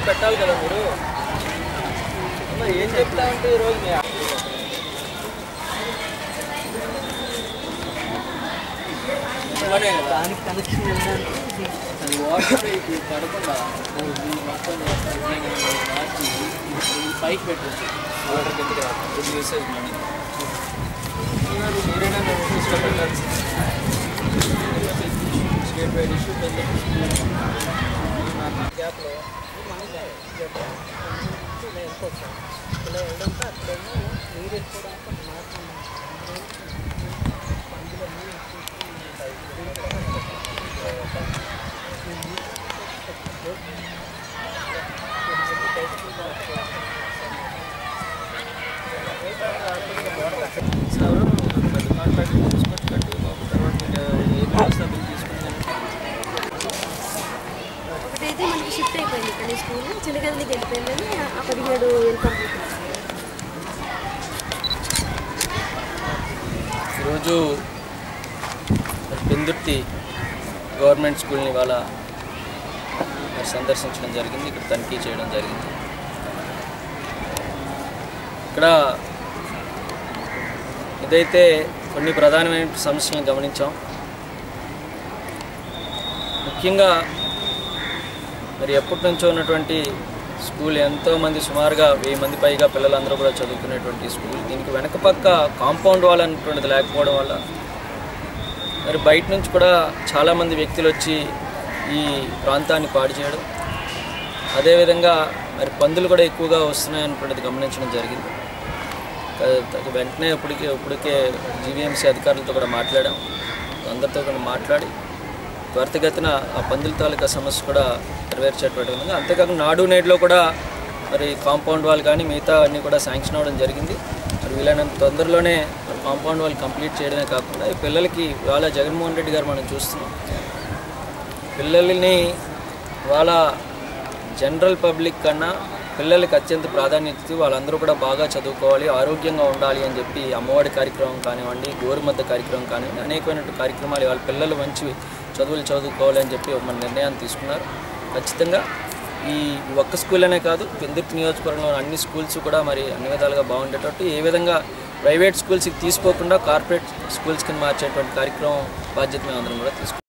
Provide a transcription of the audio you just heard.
పెట్టాలి కదా మీరు అమ్మా, ఏం చెప్తా ఉంటే ఈరోజు మీ ఇవ్వనే కదా దానికి కనెక్షన్ వెళ్ళడానికి అది వాటర్ ఇది పడకుండా ఇది మొత్తం మార్చి ఇది పైకి పెట్టచ్చు వాటర్ కిందకి రాదు ఇది యూసేజ్ మనీ మీరైనా మేము చూసుకో పెట్టాల్సి స్టేట్ వైడ్ ఇష్యూ పెద్ద గ్యాప్లో ఇలా వెళ్ళిపోవచ్చు ఇలా వెళ్ళడంతో అక్కడేమో నీరు వెళ్ళిపోవడానికి ఒక మార్గం ఉంది. అందులో నీరు ఎక్కువ సార్ పెద్ద కాంట్రాక్ట్ తీసుకొచ్చి కట్టి బాబు తర్వాత ఇంకా ఏ వ్యవస్థ బిల్ తీసుకుంటాను ఒకటైతే మనకి షిఫ్ట్ అయిపోయింది ఇక్కడ ఈ స్కూల్ చిన్నగదికి వెళ్ళిపోయిందని ఆ పదిహేడు వెళ్ళిపోతుంది ఈరోజు పెందుర్తి గవర్నమెంట్ స్కూల్ని ఇవాళ మరి సందర్శించడం జరిగింది ఇక్కడ తనిఖీ చేయడం జరిగింది ఇక్కడ ఇదైతే కొన్ని ప్రధానమైన సమస్యలను గమనించాం ముఖ్యంగా మరి ఎప్పటి నుంచో ఉన్నటువంటి స్కూల్ ఎంతోమంది సుమారుగా వెయ్యి మంది పైగా పిల్లలందరూ కూడా చదువుకునేటువంటి స్కూల్ దీనికి వెనక పక్క కాంపౌండ్ వాల్ అనేటువంటిది లేకపోవడం వల్ల మరి బయట నుంచి కూడా చాలామంది వ్యక్తులు వచ్చి ఈ ప్రాంతాన్ని పాడు చేయడం అదేవిధంగా మరి పందులు కూడా ఎక్కువగా వస్తున్నాయి అనేటువంటిది గమనించడం జరిగింది క- త- వెంటనే ఇప్పటికే ఇప్పటికే జీవీఎంసీ అధికారులతో కూడా మాట్లాడాం అందరితో కూడా మాట్లాడి త్వరితగతిన ఆ పందుల తాలూకా సమస్య కూడా నెరవేర్చేటువంటి ఉంది అంతేకాకుండా నాడు నేడులో కూడా మరి కాంపౌండ్ వాల్ కానీ మిగతా అన్నీ కూడా శాంక్షన్ అవ్వడం జరిగింది మరి వీలైనంత తొందరలోనే మరి కాంపౌండ్ వాల్ కంప్లీట్ చేయడమే కాకుండా ఈ పిల్లలకి ఇవాళ జగన్మోహన్ రెడ్డి గారు మనం చూస్తున్నాం పిల్లల్ని వాళ్ళ జనరల్ పబ్లిక్ కన్నా పిల్లలకి అత్యంత ప్రాధాన్యత ఇస్తూ వాళ్ళందరూ కూడా బాగా చదువుకోవాలి ఆరోగ్యంగా ఉండాలి అని చెప్పి అమ్మఒడి కార్యక్రమం కానివ్వండి గోరుమద్ద కార్యక్రమం కానివ్వండి అనేకమైన కార్యక్రమాలు వాళ్ళ పిల్లలు మంచి చదువులు చదువుకోవాలి అని చెప్పి ఒక మన నిర్ణయాన్ని తీసుకున్నారు ఖచ్చితంగా ఈ ఒక్క స్కూల్ అనే కాదు పెందుర్తి నియోజకవర్గంలో అన్ని స్కూల్స్ కూడా మరి అన్ని విధాలుగా బాగుండేటట్టు ఏ విధంగా ప్రైవేట్ స్కూల్స్కి తీసుకోకుండా కార్పొరేట్ స్కూల్స్కి మార్చేటువంటి కార్యక్రమం బాధ్యత మేము అందరం కూడా తీసుకుంటాం